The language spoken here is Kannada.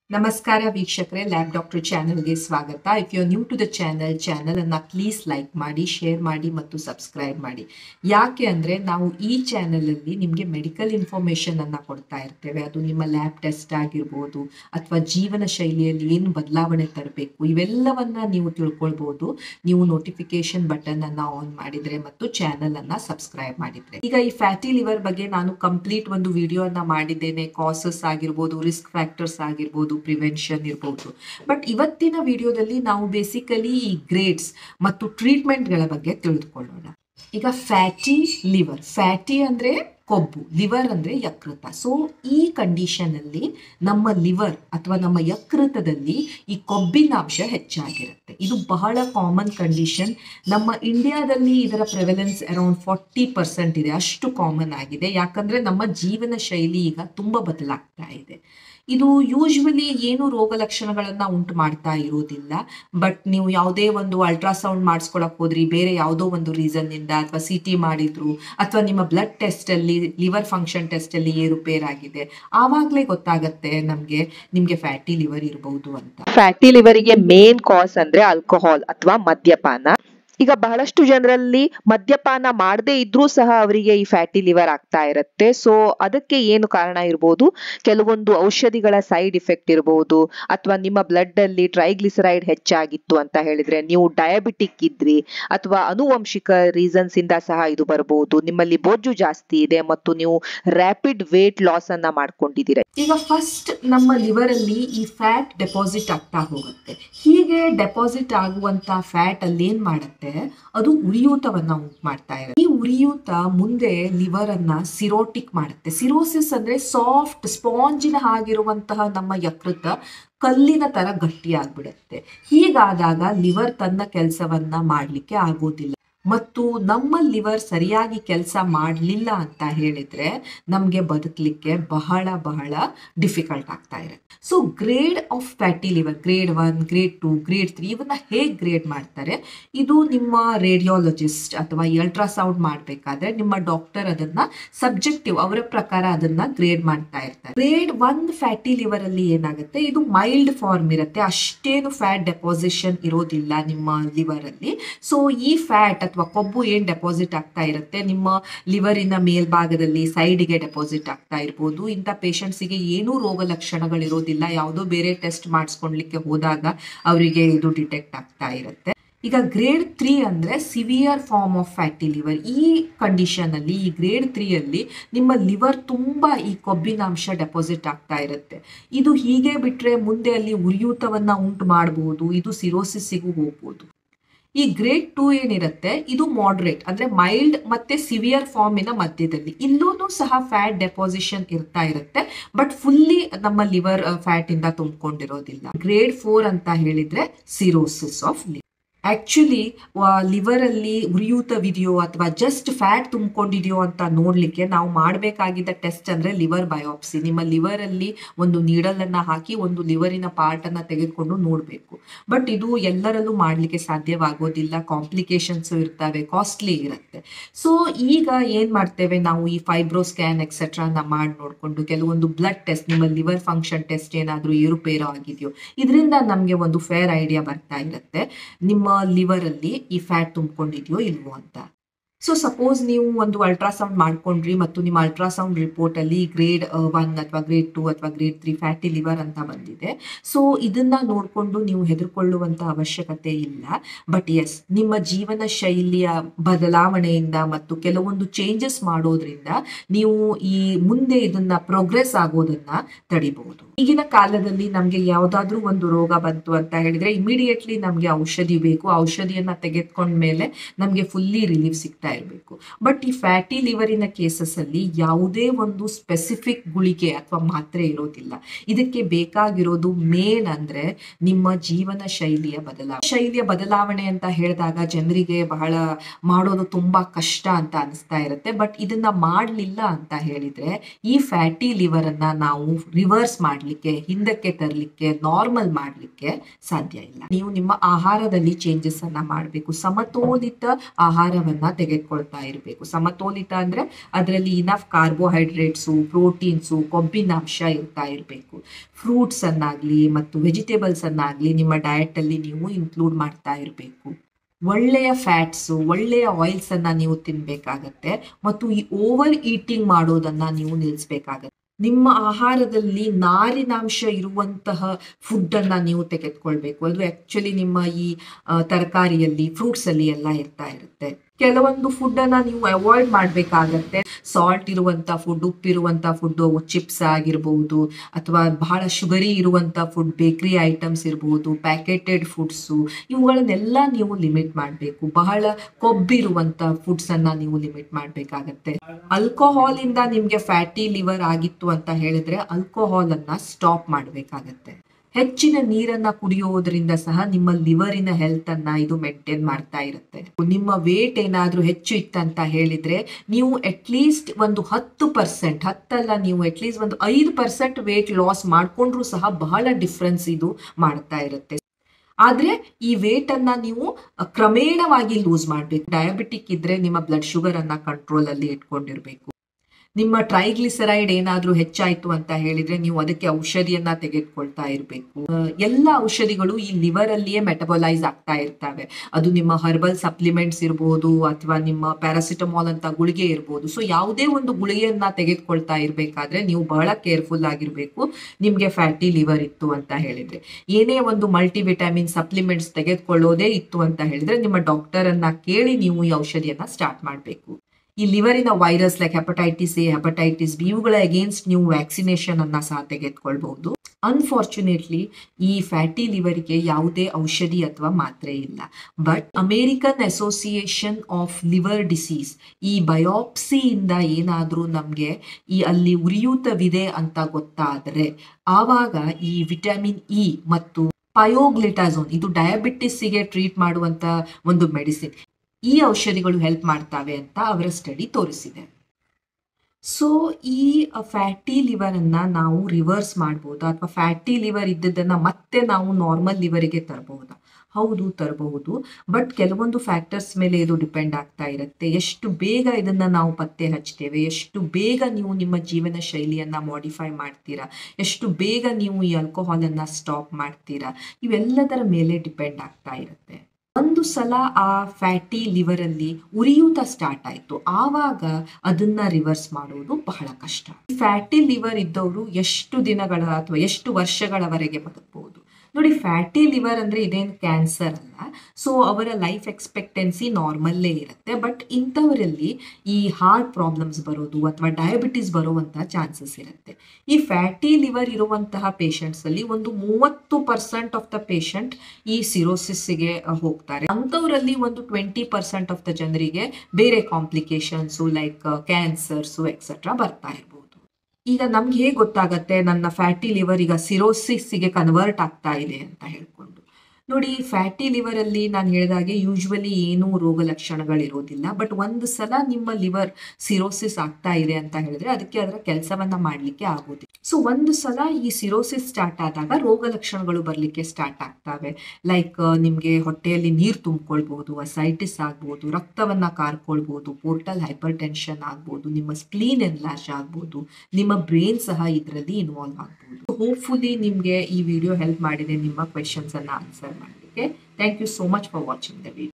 ನಮಸ್ಕಾರ ವೀಕ್ಷಕರೇ ಲ್ಯಾಬ್ ಡಾಕ್ಟರ್ ಚಾನೆಲ್ಗೆ ಸ್ವಾಗತ if you new to the channel channel ಅನ್ನ ಪ್ಲೀಸ್ ಲೈಕ್ ಮಾಡಿ ಶೇರ್ ಮಾಡಿ ಮತ್ತು ಸಬ್ಸ್ಕ್ರೈಬ್ ಮಾಡಿ ಯಾಕೆ ಅಂದ್ರೆ ನಾವು ಈ ಚಾನೆಲ್ ಅಲ್ಲಿ ನಿಮಗೆ ಮೆಡಿಕಲ್ ಇನ್ಫಾರ್ಮೇಶನ್ ಅನ್ನ ಕೊಡ್ತಾ ಇರ್ತೇವೆ ಅದು ನಿಮ್ಮ ಲ್ಯಾಬ್ ಟೆಸ್ಟ್ ಆಗಿರ್ಬೋದು ಅಥವಾ ಜೀವನ ಶೈಲಿಯಲ್ಲಿ ಏನು ಬದಲಾವಣೆ ತರಬೇಕು ಇವೆಲ್ಲವನ್ನ ನೀವು ತಿಳ್ಕೊಳ್ಬಹುದು ನೀವು ನೋಟಿಫಿಕೇಶನ್ ಬಟನ್ ಅನ್ನ ಆನ್ ಮಾಡಿದ್ರೆ ಮತ್ತು ಚಾನೆಲ್ ಅನ್ನ ಸಬ್ಸ್ಕ್ರೈಬ್ ಮಾಡಿದ್ರೆ ಈಗ ಈ ಫ್ಯಾಟಿ ಲಿವರ್ ಬಗ್ಗೆ ನಾನು ಕಂಪ್ಲೀಟ್ ಒಂದು ವಿಡಿಯೋ ಅನ್ನ ಮಾಡಿದ್ದೇನೆ ಕಾಸಸ್ ಆಗಿರ್ಬೋದು ರಿಸ್ಕ್ ಫ್ಯಾಕ್ಟರ್ಸ್ ಆಗಿರ್ಬೋದು ಪ್ರಿವೆನ್ಷನ್ ಇರ್ಬೋದು ಬಟ್ ಇವತ್ತಿನ ವಿಡಿಯೋದಲ್ಲಿ ನಾವು ಬೇಸಿಕಲಿ ಈ ಗ್ರೇಡ್ಸ್ ಮತ್ತು ಟ್ರೀಟ್ಮೆಂಟ್ಗಳ ಬಗ್ಗೆ ತಿಳಿದುಕೊಳ್ಳೋಣ ಈಗ ಫ್ಯಾಟಿ ಲಿವರ್ ಫ್ಯಾಟಿ ಅಂದ್ರೆ ಕೊಬ್ಬು ಲಿವರ್ ಅಂದ್ರೆ ಯಕೃತ ಸೊ ಈ ಕಂಡೀಷನ್ ಅಲ್ಲಿ ನಮ್ಮ ಲಿವರ್ ಅಥವಾ ನಮ್ಮ ಯಕೃತದಲ್ಲಿ ಈ ಕೊಬ್ಬಿನ ಅಂಶ ಹೆಚ್ಚಾಗಿರುತ್ತೆ ಇದು ಬಹಳ ಕಾಮನ್ ಕಂಡೀಷನ್ ನಮ್ಮ ಇಂಡಿಯಾದಲ್ಲಿ ಇದರ ಪ್ರೆವಲೆನ್ಸ್ ಅರೌಂಡ್ ಫಾರ್ಟಿ ಪರ್ಸೆಂಟ್ ಇದೆ ಅಷ್ಟು ಕಾಮನ್ ಆಗಿದೆ ಯಾಕಂದ್ರೆ ನಮ್ಮ ಜೀವನ ಶೈಲಿ ಈಗ ತುಂಬಾ ಬದಲಾಗ್ತಾ ಇದೆ ಇದು ಯೂಶ್ವಲಿ ಏನು ರೋಗ ಲಕ್ಷಣಗಳನ್ನ ಉಂಟು ಮಾಡ್ತಾ ಇರೋದಿಲ್ಲ ಬಟ್ ನೀವು ಯಾವುದೇ ಒಂದು ಅಲ್ಟ್ರಾಸೌಂಡ್ ಮಾಡಿಸ್ಕೊಳಕ್ ಹೋದ್ರಿ ಬೇರೆ ಯಾವುದೋ ಒಂದು ರೀಸನ್ ಇಂದ ಅಥವಾ ಸಿ ಟಿ ಮಾಡಿದ್ರು ಅಥವಾ ನಿಮ್ಮ ಬ್ಲಡ್ ಟೆಸ್ಟ್ ಅಲ್ಲಿ ಲಿವರ್ ಫಂಕ್ಷನ್ ಟೆಸ್ಟ್ ಅಲ್ಲಿ ಏರುಪೇರಾಗಿದೆ ಆವಾಗಲೇ ಗೊತ್ತಾಗತ್ತೆ ನಮ್ಗೆ ನಿಮ್ಗೆ ಫ್ಯಾಟಿ ಲಿವರ್ ಇರಬಹುದು ಅಂತ ಫ್ಯಾಟಿ ಲಿವರಿಗೆ ಮೇನ್ ಕಾಸ್ ಅಂದ್ರೆ ಆಲ್ಕೋಹಾಲ್ ಅಥವಾ ಮದ್ಯಪಾನ ಈಗ ಬಹಳಷ್ಟು ಜನರಲ್ಲಿ ಮದ್ಯಪಾನ ಮಾಡದೇ ಇದ್ರೂ ಸಹ ಅವರಿಗೆ ಈ ಫ್ಯಾಟಿ ಲಿವರ್ ಆಗ್ತಾ ಇರುತ್ತೆ ಸೊ ಅದಕ್ಕೆ ಏನು ಕಾರಣ ಇರ್ಬೋದು ಕೆಲವೊಂದು ಔಷಧಿಗಳ ಸೈಡ್ ಇಫೆಕ್ಟ್ ಇರಬಹುದು ಅಥವಾ ನಿಮ್ಮ ಬ್ಲಡ್ ಅಲ್ಲಿ ಟ್ರೈಗ್ಲಿಸರೈಡ್ ಹೆಚ್ಚಾಗಿತ್ತು ಅಂತ ಹೇಳಿದ್ರೆ ನೀವು ಡಯಾಬಿಟಿಕ್ ಇದ್ರಿ ಅಥವಾ ಅನುವಂಶಿಕ ರೀಸನ್ಸ್ ಇಂದ ಸಹ ಇದು ಬರಬಹುದು ನಿಮ್ಮಲ್ಲಿ ಬೊಜ್ಜು ಜಾಸ್ತಿ ಇದೆ ಮತ್ತು ನೀವು ರ್ಯಾಪಿಡ್ ವೇಟ್ ಲಾಸ್ ಅನ್ನ ಮಾಡ್ಕೊಂಡಿದ್ದೀರಾ ಈಗ ಫಸ್ಟ್ ನಮ್ಮ ಲಿವರ್ ಅಲ್ಲಿ ಈ ಫ್ಯಾಟ್ ಡೆಪಾಸಿಟ್ ಆಗ್ತಾ ಹೋಗುತ್ತೆ ಹೀಗೆ ಡೆಪಾಸಿಟ್ ಆಗುವಂತ ಫ್ಯಾಟ್ ಅಲ್ಲಿ ಏನ್ ಮಾಡುತ್ತೆ ಅದು ಉರಿಯೂತವನ್ನ ಉಂಟು ಮಾಡ್ತಾ ಇರುತ್ತೆ ಈ ಉರಿಯೂತ ಮುಂದೆ ಲಿವರ್ ಅನ್ನ ಸಿರೋಟಿಕ್ ಮಾಡುತ್ತೆ ಸಿರೋಸಿಸ್ ಅಂದ್ರೆ ಸಾಫ್ಟ್ ಸ್ಪಾಂಜಿನ ಹಾಗಿರುವಂತಹ ನಮ್ಮ ಯಕೃತ ಕಲ್ಲಿನ ತರ ಗಟ್ಟಿ ಆಗ್ಬಿಡುತ್ತೆ ಹೀಗಾದಾಗ ಲಿವರ್ ತನ್ನ ಕೆಲಸವನ್ನ ಮಾಡ್ಲಿಕ್ಕೆ ಆಗೋದಿಲ್ಲ ಮತ್ತು ನಮ್ಮ ಲಿವರ್ ಸರಿಯಾಗಿ ಕೆಲಸ ಮಾಡಲಿಲ್ಲ ಅಂತ ಹೇಳಿದ್ರೆ ನಮಗೆ ಬದುಕಲಿಕ್ಕೆ ಬಹಳ ಬಹಳ ಡಿಫಿಕಲ್ಟ್ ಆಗ್ತಾ ಇರುತ್ತೆ so grade of fatty liver grade one grade two grade three ಇವನ್ನ ಹೇಗೆ ಗ್ರೇಡ್ ಮಾಡ್ತಾರೆ ಇದು ನಿಮ್ಮ ರೇಡಿಯಾಲಜಿಸ್ಟ್ ಅಥವಾ ಅಲ್ಟ್ರಾಸೌಂಡ್ ಮಾಡಬೇಕಾದ್ರೆ ನಿಮ್ಮ ಡಾಕ್ಟರ್ ಅದನ್ನ ಸಬ್ಜೆಕ್ಟಿವ್ ಅವರ ಪ್ರಕಾರ ಅದನ್ನ ಗ್ರೇಡ್ ಮಾಡ್ತಾ ಇರ್ತಾರೆ ಗ್ರೇಡ್ ಒನ್ ಫ್ಯಾಟಿ ಲಿವರ್ ಅಲ್ಲಿ ಏನಾಗುತ್ತೆ ಇದು ಮೈಲ್ಡ್ ಫಾರ್ಮ್ ಇರುತ್ತೆ ಅಷ್ಟೇನು ಫ್ಯಾಟ್ ಡೆಪಾಸಿಷನ್ ಇರೋದಿಲ್ಲ ನಿಮ್ಮ ಲಿವರ್ ಅಲ್ಲಿ ಸೊ ಈ ಫ್ಯಾಟ್ ಅಥವಾ ಕೊಬ್ಬು ಏನ್ ಡೆಪಾಸಿಟ್ ಆಗ್ತಾ ಇರುತ್ತೆ ನಿಮ್ಮ ಲಿವರಿನ ಮೇಲ್ಭಾಗದಲ್ಲಿ ಸೈಡ್ಗೆ ಡೆಪಾಸಿಟ್ ಆಗ್ತಾ ಇರ್ಬೋದು ಇಂಥ ಪೇಷಂಟ್ಸಿಗೆ ಏನೂ ರೋಗ ಲಕ್ಷಣಗಳಿರೋದಿಲ್ಲ ಯಾವುದೋ ಬೇರೆ ಟೆಸ್ಟ್ ಮಾಡಿಸ್ಕೊಳ್ಲಿಕ್ಕೆ ಹೋದಾಗ ಅವರಿಗೆ ಇದು ಡಿಟೆಕ್ಟ್ ಆಗ್ತಾ ಇರುತ್ತೆ ಈಗ ಗ್ರೇಡ್ ತ್ರೀ ಅಂದ್ರೆ severe form of fatty liver ಈ ಕಂಡೀಷನ್ ಅಲ್ಲಿ ಈ ಗ್ರೇಡ್ ತ್ರೀ ಅಲ್ಲಿ ನಿಮ್ಮ ಲಿವರ್ ತುಂಬಾ ಈ ಕೊಬ್ಬಿನ ಅಂಶ ಡೆಪಾಸಿಟ್ ಆಗ್ತಾ ಇರುತ್ತೆ ಇದು ಹೀಗೆ ಬಿಟ್ರೆ ಮುಂದೆ ಅಲ್ಲಿ ಉರಿಯೂತವನ್ನ ಉಂಟು ಮಾಡಬಹುದು ಇದು ಸಿರೋಸಿಸ್ಸಿಗೂ ಹೋಗ್ಬೋದು ಈ ಗ್ರೇಡ್ ಟೂ ಏನಿರುತ್ತೆ ಇದು ಮಾಡ್ರೇಟ್ ಅಂದ್ರೆ ಮೈಲ್ಡ್ ಮತ್ತೆ ಸಿವಿಯರ್ ಫಾರ್ಮಿನ ಮಧ್ಯದಲ್ಲಿ ಇಲ್ಲೂ ಸಹ ಫ್ಯಾಟ್ ಡೆಪಾಸಿಷನ್ ಇರ್ತಾ ಇರುತ್ತೆ ಬಟ್ ಫುಲ್ಲಿ ನಮ್ಮ ಲಿವರ್ ಫ್ಯಾಟ್ ಇಂದ ತುಂಬಿಕೊಂಡಿರೋದಿಲ್ಲ ಗ್ರೇಡ್ ಫೋರ್ ಅಂತ ಹೇಳಿದ್ರೆ cirrhosis of liver actually liver ಅಲ್ಲಿ ಉರಿಯೂತವಿದೆಯೋ ಅಥವಾ ಜಸ್ಟ್ ಫ್ಯಾಟ್ ತುಂಬಿಕೊಂಡಿದೆಯೋ ಅಂತ ನೋಡ್ಲಿಕ್ಕೆ ನಾವು ಮಾಡಬೇಕಾಗಿದ್ದ ಟೆಸ್ಟ್ ಅಂದ್ರೆ ಲಿವರ್ ಬಯೋಪ್ಸಿ ನಿಮ್ಮ ಲಿವರ್ ಅಲ್ಲಿ ಒಂದು ನೀಡಲ್ ಅನ್ನ ಹಾಕಿ ಒಂದು ಲಿವರಿನ ಪಾರ್ಟ್ ಅನ್ನ ತೆಗೆದುಕೊಂಡು ನೋಡ್ಬೇಕು ಬಟ್ ಇದು ಎಲ್ಲರಲ್ಲೂ ಮಾಡ್ಲಿಕ್ಕೆ ಸಾಧ್ಯವಾಗೋದಿಲ್ಲ ಕಾಂಪ್ಲಿಕೇಶನ್ಸ್ ಇರ್ತವೆ ಕಾಸ್ಟ್ಲಿ ಇರುತ್ತೆ ಸೊ ಈಗ ಏನ್ ಮಾಡ್ತೇವೆ ನಾವು ಈ ಫೈಬ್ರೋ ಸ್ಕ್ಯಾನ್ ಎಕ್ಸೆಟ್ರಾನ ಮಾಡಿ ನೋಡ್ಕೊಂಡು ಕೆಲವೊಂದು ಬ್ಲಡ್ ಟೆಸ್ಟ್ ನಿಮ್ಮ ಲಿವರ್ ಫಂಕ್ಷನ್ ಟೆಸ್ಟ್ ಏನಾದ್ರೂ ಏರುಪೇರು ಆಗಿದೆಯೋ ಇದರಿಂದ ನಮ್ಗೆ ಒಂದು ಫೇರ್ ಐಡಿಯಾ ಬರ್ತಾ ಇರುತ್ತೆ ನಿಮ್ಮ ಲಿವರ್ ಅಲ್ಲಿ ಈ ಫ್ಯಾಟ್ ತುಂಬಿಕೊಂಡಿದೆಯೋ ಇಲ್ವೋ ಅಂತ ಸೊ ಸಪೋಸ್ ನೀವು ಒಂದು ಅಲ್ಟ್ರಾಸೌಂಡ್ ಮಾಡ್ಕೊಂಡ್ರಿ ಮತ್ತು ನಿಮ್ಮ ಅಲ್ಟ್ರಾಸೌಂಡ್ ರಿಪೋರ್ಟ್ ಅಲ್ಲಿ ಗ್ರೇಡ್ ಒನ್ ಅಥವಾ ಗ್ರೇಡ್ ಟೂ ಅಥವಾ ಗ್ರೇಡ್ ತ್ರೀ ಫ್ಯಾಟಿ ಲಿವರ್ ಅಂತ ಬಂದಿದೆ ಸೊ ಇದನ್ನ ನೋಡಿಕೊಂಡು ನೀವು ಹೆದರ್ಕೊಳ್ಳುವಂತ ಅವಶ್ಯಕತೆ ಇಲ್ಲ ಬಟ್ ಎಸ್ ನಿಮ್ಮ ಜೀವನ ಶೈಲಿಯ ಬದಲಾವಣೆಯಿಂದ ಮತ್ತು ಕೆಲವೊಂದು ಚೇಂಜಸ್ ಮಾಡೋದ್ರಿಂದ ನೀವು ಈ ಮುಂದೆ ಇದನ್ನ ಪ್ರೋಗ್ರೆಸ್ ಆಗೋದನ್ನ ತಡಿಬಹುದು ಈಗಿನ ಕಾಲದಲ್ಲಿ ನಮ್ಗೆ ಯಾವ್ದಾದ್ರೂ ಒಂದು ರೋಗ ಬಂತು ಅಂತ ಹೇಳಿದ್ರೆ ಇಮಿಡಿಯೇಟ್ಲಿ ನಮ್ಗೆ ಔಷಧಿ ಬೇಕು ಔಷಧಿಯನ್ನ ತೆಗೆದುಕೊಂಡ್ಮೇಲೆ ನಮ್ಗೆ ಫುಲ್ಲಿ ರಿಲೀಫ್ ಸಿಗ್ತಾ ಇರಬೇಕು ಬಟ್ ಈ ಫ್ಯಾಟಿ ಲಿವರಿನ ಕೇಸಸ್ ಅಲ್ಲಿ ಯಾವುದೇ ಒಂದು ಸ್ಪೆಸಿಫಿಕ್ ಗುಳಿಗೆ ಅಥವಾ ಮಾತ್ರೆ ಇರೋದಿಲ್ಲ ಇದಕ್ಕೆ ಬೇಕಾಗಿರೋದು ಮೇನ್ ಅಂದ್ರೆ ನಿಮ್ಮ ಜೀವನ ಶೈಲಿಯ ಬದಲಾವಣೆ ಶೈಲಿಯ ಬದಲಾವಣೆ ಅಂತ ಹೇಳಿದಾಗ ಜನರಿಗೆ ಬಹಳ ಮಾಡೋದು ತುಂಬಾ ಕಷ್ಟ ಅಂತ ಅನಿಸ್ತಾ ಇರುತ್ತೆ ಬಟ್ ಇದನ್ನ ಮಾಡ್ಲಿಲ್ಲ ಅಂತ ಹೇಳಿದ್ರೆ ಈ ಫ್ಯಾಟಿ ಲಿವರ್ ಅನ್ನ ನಾವು ರಿವರ್ಸ್ ಮಾಡ್ಲಿಕ್ಕೆ ಹಿಂದಕ್ಕೆ ತರಲಿಕ್ಕೆ ನಾರ್ಮಲ್ ಮಾಡ್ಲಿಕ್ಕೆ ಸಾಧ್ಯ ಇಲ್ಲ ನೀವು ನಿಮ್ಮ ಆಹಾರದಲ್ಲಿ ಚೇಂಜಸ್ ಅನ್ನ ಮಾಡಬೇಕು ಸಮತೋಲಿತ ಆಹಾರವನ್ನ ತೆಗೆದು ತೆಗೆದುಕೊಳ್ತಾ ಇರಬೇಕು ಸಮತೋಲಿತ ಅಂದ್ರೆ ಅದರಲ್ಲಿ ಇನಫ್ ಕಾರ್ಬೋಹೈಡ್ರೇಟ್ಸು ಪ್ರೋಟೀನ್ಸು ಕೊಬ್ಬಿನಾಂಶ ಇರ್ತಾ ಇರಬೇಕು ಫ್ರೂಟ್ಸ್ ಅನ್ನಾಗ್ಲಿ ಮತ್ತು ವೆಜಿಟೇಬಲ್ಸ್ ಅನ್ನಾಗ್ಲಿ ನಿಮ್ಮ ಡಯಟ್ ಅಲ್ಲಿ ನೀವು ಇನ್ಕ್ಲೂಡ್ ಮಾಡ್ತಾ ಇರಬೇಕು ಒಳ್ಳೆಯ ಫ್ಯಾಟ್ಸು ಒಳ್ಳೆಯ ಆಯಿಲ್ಸ್ ಅನ್ನ ನೀವು ತಿನ್ಬೇಕಾಗತ್ತೆ ಮತ್ತು ಈ ಓವರ್ ಈಟಿಂಗ್ ಮಾಡೋದನ್ನ ನೀವು ನಿಲ್ಲಿಸ್ಬೇಕಾಗತ್ತೆ ನಿಮ್ಮ ಆಹಾರದಲ್ಲಿ ನಾರಿನಾಂಶ ಇರುವಂತಹ ಫುಡ್ ಅನ್ನ ನೀವು ತೆಗೆದುಕೊಳ್ಬೇಕು ಅದು ಆಕ್ಚುಲಿ ನಿಮ್ಮ ಈ ತರಕಾರಿಯಲ್ಲಿ ಫ್ರೂಟ್ಸ್ ಅಲ್ಲಿ ಎಲ್ಲ ಇರ್ತಾ ಇರುತ್ತೆ ಕೆಲವೊಂದು ಫುಡ್ ಅನ್ನ ನೀವು ಅವಾಯ್ಡ್ ಮಾಡ್ಬೇಕಾಗತ್ತೆ ಸಾಲ್ಟ್ ಇರುವಂತ ಫುಡ್ ಉಪ್ಪಿರುವಂತ ಫುಡ್ ಚಿಪ್ಸ್ ಆಗಿರ್ಬಹುದು ಅಥವಾ ಬಹಳ ಶುಗರಿ ಇರುವಂತ ಫುಡ್ ಬೇಕರಿ ಐಟಮ್ಸ್ ಇರಬಹುದು ಪ್ಯಾಕೆಟೆಡ್ ಫುಡ್ಸು ಇವುಗಳನ್ನೆಲ್ಲ ನೀವು ಲಿಮಿಟ್ ಮಾಡಬೇಕು ಬಹಳ ಕೊಬ್ಬಿರುವಂತ ಫುಡ್ಸ್ ಅನ್ನ ನೀವು ಲಿಮಿಟ್ ಮಾಡಬೇಕಾಗತ್ತೆ ಆಲ್ಕೋಹಾಲ್ ಇಂದ ನಿಮ್ಗೆ ಫ್ಯಾಟಿ ಲಿವರ್ ಆಗಿತ್ತು ಅಂತ ಹೇಳಿದ್ರೆ ಆಲ್ಕೋಹಾಲ್ ಅನ್ನ ಸ್ಟಾಪ್ ಮಾಡಬೇಕಾಗತ್ತೆ ಹೆಚ್ಚಿನ ನೀರನ್ನ ಕುಡಿಯೋದ್ರಿಂದ ಸಹ ನಿಮ್ಮ ಲಿವರಿನ ಹೆಲ್ತ್ ಅನ್ನ ಇದು ಮೇಂಟೈನ್ ಮಾಡ್ತಾ ಇರುತ್ತೆ ನಿಮ್ಮ ವೇಟ್ ಏನಾದ್ರೂ ಹೆಚ್ಚು ಇತ್ತಂತ ಹೇಳಿದ್ರೆ ನೀವು ಅಟ್ಲೀಸ್ಟ್ ಒಂದು ಹತ್ತು ಪರ್ಸೆಂಟ್ ಹತ್ತಲ್ಲ ನೀವು ಅಟ್ಲೀಸ್ಟ್ ಒಂದು ಐದು ಪರ್ಸೆಂಟ್ ವೇಟ್ ಲಾಸ್ ಮಾಡ್ಕೊಂಡ್ರು ಸಹ ಬಹಳ ಡಿಫ್ರೆನ್ಸ್ ಇದು ಮಾಡ್ತಾ ಇರುತ್ತೆ ಆದ್ರೆ ಈ ವೇಟ್ ಅನ್ನ ನೀವು ಕ್ರಮೇಣವಾಗಿ ಲೂಸ್ ಮಾಡ್ಬೇಕು ಡಯಾಬಿಟಿಕ್ ಇದ್ರೆ ನಿಮ್ಮ ಬ್ಲಡ್ ಶುಗರ್ ಅನ್ನ ಕಂಟ್ರೋಲ್ ಅಲ್ಲಿ ಇಟ್ಕೊಂಡಿರ್ಬೇಕು ನಿಮ್ಮ ಟ್ರೈಗ್ಲಿಸರೈಡ್ ಏನಾದ್ರೂ ಹೆಚ್ಚಾಯ್ತು ಅಂತ ಹೇಳಿದ್ರೆ ನೀವು ಅದಕ್ಕೆ ಔಷಧಿಯನ್ನ ತೆಗೆದುಕೊಳ್ತಾ ಇರಬೇಕು ಎಲ್ಲ ಔಷಧಿಗಳು ಈ ಲಿವರ್ ಅಲ್ಲಿಯೇ ಮೆಟಬಲೈಸ್ ಆಗ್ತಾ ಇರ್ತವೆ ಅದು ನಿಮ್ಮ ಹರ್ಬಲ್ ಸಪ್ಲಿಮೆಂಟ್ಸ್ ಇರ್ಬೋದು ಅಥವಾ ನಿಮ್ಮ ಪ್ಯಾರಾಸಿಟಮಾಲ್ ಅಂತ ಗುಳಿಗೆ ಇರ್ಬೋದು ಸೊ ಯಾವುದೇ ಒಂದು ಗುಳಿಗೆಯನ್ನ ತೆಗೆದುಕೊಳ್ತಾ ಇರಬೇಕಾದ್ರೆ ನೀವು ಬಹಳ ಕೇರ್ಫುಲ್ ಆಗಿರ್ಬೇಕು ನಿಮ್ಗೆ ಫ್ಯಾಟಿ ಲಿವರ್ ಇತ್ತು ಅಂತ ಹೇಳಿದ್ರೆ ಏನೇ ಒಂದು ಮಲ್ಟಿ ವಿಟಮಿನ್ ಸಪ್ಲಿಮೆಂಟ್ಸ್ ತೆಗೆದುಕೊಳ್ಳೋದೇ ಇತ್ತು ಅಂತ ಹೇಳಿದ್ರೆ ನಿಮ್ಮ ಡಾಕ್ಟರ್ ಅನ್ನ ಕೇಳಿ ನೀವು ಈ ಔಷಧಿಯನ್ನ ಸ್ಟಾರ್ಟ್ ಮಾಡಬೇಕು ಈ ಲಿವರಿನ virus like hepatitis A hepatitis B ಇವುಗಳ ಅಗೇನ್ಸ್ಟ್ ನೀವು ವ್ಯಾಕ್ಸಿನೇಷನ್ ಅನ್ನ ಸಹ ತೆಗೆದುಕೊಳ್ಬಹುದು ಅನ್ಫಾರ್ಚುನೇಟ್ಲಿ ಈ ಫ್ಯಾಟಿ ಲಿವರ್ಗೆ ಯಾವುದೇ ಔಷಧಿ ಅಥವಾ ಮಾತ್ರೆ ಇಲ್ಲ but American association of liver disease ಈ ಬಯೋಪ್ಸಿಯಿಂದ ಏನಾದರೂ ನಮಗೆ ಈ ಅಲ್ಲಿ ಉರಿಯೂತವಿದೆ ಅಂತ ಗೊತ್ತಾದರೆ ಆವಾಗ ಈ ವಿಟಮಿನ್ ಇ ಮತ್ತು ಪಯೋಗ್ಲಿಟಾಝೋನ್ ಇದು ಡಯಾಬಿಟಿಸ್ಗೆ ಟ್ರೀಟ್ ಮಾಡುವಂತ ಒಂದು ಮೆಡಿಸಿನ್ ಈ ಔಷಧಿಗಳು ಹೆಲ್ಪ್ ಮಾಡ್ತವೆ ಅಂತ ಅವರ ಸ್ಟಡಿ ತೋರಿಸಿದೆ ಸೊ ಈ ಫ್ಯಾಟಿ ಲಿವರ್ ಅನ್ನ ನಾವು ರಿವರ್ಸ್ ಮಾಡ್ಬೋದಾ ಅಥವಾ ಫ್ಯಾಟಿ ಲಿವರ್ ಇದ್ದದನ್ನ ಮತ್ತೆ ನಾವು ನಾರ್ಮಲ್ ಲಿವರಿಗೆ ತರಬಹುದಾ ಹೌದು ತರಬಹುದು ಬಟ್ ಕೆಲವೊಂದು ಫ್ಯಾಕ್ಟರ್ಸ್ ಮೇಲೆ ಇದು ಡಿಪೆಂಡ್ ಆಗ್ತಾ ಇರುತ್ತೆ ಎಷ್ಟು ಬೇಗ ಇದನ್ನ ನಾವು ಪತ್ತೆ ಹಚ್ತೇವೆ ಎಷ್ಟು ಬೇಗ ನೀವು ನಿಮ್ಮ ಜೀವನ ಶೈಲಿಯನ್ನ ಮಾಡಿಫೈ ಮಾಡ್ತೀರಾ ಎಷ್ಟು ಬೇಗ ನೀವು ಈ ಆಲ್ಕೋಹಾಲ್ ಅನ್ನ ಸ್ಟಾಪ್ ಮಾಡ್ತೀರಾ ಇವೆಲ್ಲದರ ಮೇಲೆ ಡಿಪೆಂಡ್ ಆಗ್ತಾ ಇರುತ್ತೆ ಒಂದು ಸಲ ಆ ಫ್ಯಾಟಿ ಲಿವರ್ ಅಲ್ಲಿ ಉರಿಯೂತ ಸ್ಟಾರ್ಟ್ ಆಯ್ತು ಆವಾಗ ಅದನ್ನ ರಿವರ್ಸ್ ಮಾಡೋದು ಬಹಳ ಕಷ್ಟ ಫ್ಯಾಟಿ ಲಿವರ್ ಇದ್ದವರು ಎಷ್ಟು ದಿನಗಳ ಅಥವಾ ಎಷ್ಟು ವರ್ಷಗಳವರೆಗೆ ಬದುಕಬಹುದು ನೋಡಿ ಫ್ಯಾಟಿ ಲಿವರ್ ಅಂದ್ರೆ ಇದೇನು ಕ್ಯಾನ್ಸರ್ ಅಲ್ಲ ಸೊ ಅವರ ಲೈಫ್ ಎಕ್ಸ್ಪೆಕ್ಟೆನ್ಸಿ ನಾರ್ಮಲ್ಲೇ ಇರುತ್ತೆ ಬಟ್ ಇಂಥವರಲ್ಲಿ ಈ ಹಾರ್ಟ್ ಪ್ರಾಬ್ಲಮ್ಸ್ ಬರೋದು ಅಥವಾ ಡಯಾಬಿಟಿಸ್ ಬರುವಂತಹ ಚಾನ್ಸಸ್ ಇರುತ್ತೆ ಈ ಫ್ಯಾಟಿ ಲಿವರ್ ಇರುವಂತಹ ಪೇಷಂಟ್ಸ್ ಅಲ್ಲಿ ಒಂದು ಮೂವತ್ತು ಪರ್ಸೆಂಟ್ ಆಫ್ ದ ಪೇಷಂಟ್ ಈ ಸಿರೋಸಿಸ್ಗೆ ಹೋಗ್ತಾರೆ ಅಂಥವರಲ್ಲಿ ಒಂದು ಟ್ವೆಂಟಿ ಪರ್ಸೆಂಟ್ ಆಫ್ ದ ಜನರಿಗೆ ಬೇರೆ ಕಾಂಪ್ಲಿಕೇಶನ್ಸು ಲೈಕ್ ಕ್ಯಾನ್ಸರ್ಸು ಎಕ್ಸೆಟ್ರಾ ಬರ್ತಾ ಇರ್ಬೋದು ಈಗ ನಮ್ಗೆ ಹೇಗೆ ಗೊತ್ತಾಗತ್ತೆ ನನ್ನ ಫ್ಯಾಟಿ ಲಿವರ್ ಈಗ ಸಿರೋಸಿಸ್ಗೆ ಕನ್ವರ್ಟ್ ಆಗ್ತಾ ಇದೆ ಅಂತ ಹೇಳ್ಕೊಂಡು ನೋಡಿ ಫ್ಯಾಟಿ ಲಿವರ್ ಅಲ್ಲಿ ನಾನು ಹೇಳಿದಾಗೆ ಯೂಶ್ವಲಿ ಏನೂ ರೋಗ ಲಕ್ಷಣಗಳಿರೋದಿಲ್ಲ ಬಟ್ ಒಂದು ಸಲ ನಿಮ್ಮ ಲಿವರ್ ಸಿರೋಸಿಸ್ ಆಗ್ತಾ ಇದೆ ಅಂತ ಹೇಳಿದ್ರೆ ಅದಕ್ಕೆ ಅದರ ಕೆಲಸವನ್ನ ಮಾಡ್ಲಿಕ್ಕೆ ಆಗೋದಿಲ್ಲ ಸೊ ಒಂದು ಸಲ ಈ ಸಿರೋಸಿಸ್ ಸ್ಟಾರ್ಟ್ ಆದಾಗ ರೋಗ ಲಕ್ಷಣಗಳು ಬರ್ಲಿಕ್ಕೆ ಸ್ಟಾರ್ಟ್ ಆಗ್ತವೆ ಲೈಕ್ ನಿಮ್ಗೆ ಹೊಟ್ಟೆಯಲ್ಲಿ ನೀರು ತುಂಬಿಕೊಳ್ಬಹುದು ಅಸೈಟಿಸ್ ಆಗ್ಬೋದು ರಕ್ತವನ್ನ ಕಾರ್ಕೊಳ್ಬಹುದು ಪೋರ್ಟಲ್ ಹೈಪರ್ ಟೆನ್ಷನ್ ಆಗ್ಬೋದು ನಿಮ್ಮ ಸ್ಪ್ಲೀನ್ ಎನ್ಲಾಶ್ ಆಗ್ಬೋದು ನಿಮ್ಮ ಬ್ರೈನ್ ಸಹ ಇದರಲ್ಲಿ ಇನ್ವಾಲ್ವ್ ಆಗ್ಬೋದು ಹೋಪ್ಫುಲಿ ನಿಮ್ಗೆ ಈ ವಿಡಿಯೋ ಹೆಲ್ಪ್ ಮಾಡಿದೆ ನಿಮ್ಮ ಕ್ವೆಶನ್ಸ್ ಅನ್ನ ಆನ್ಸರ್ ಮಾಡಲಿಕ್ಕೆ thank you so much for watching the video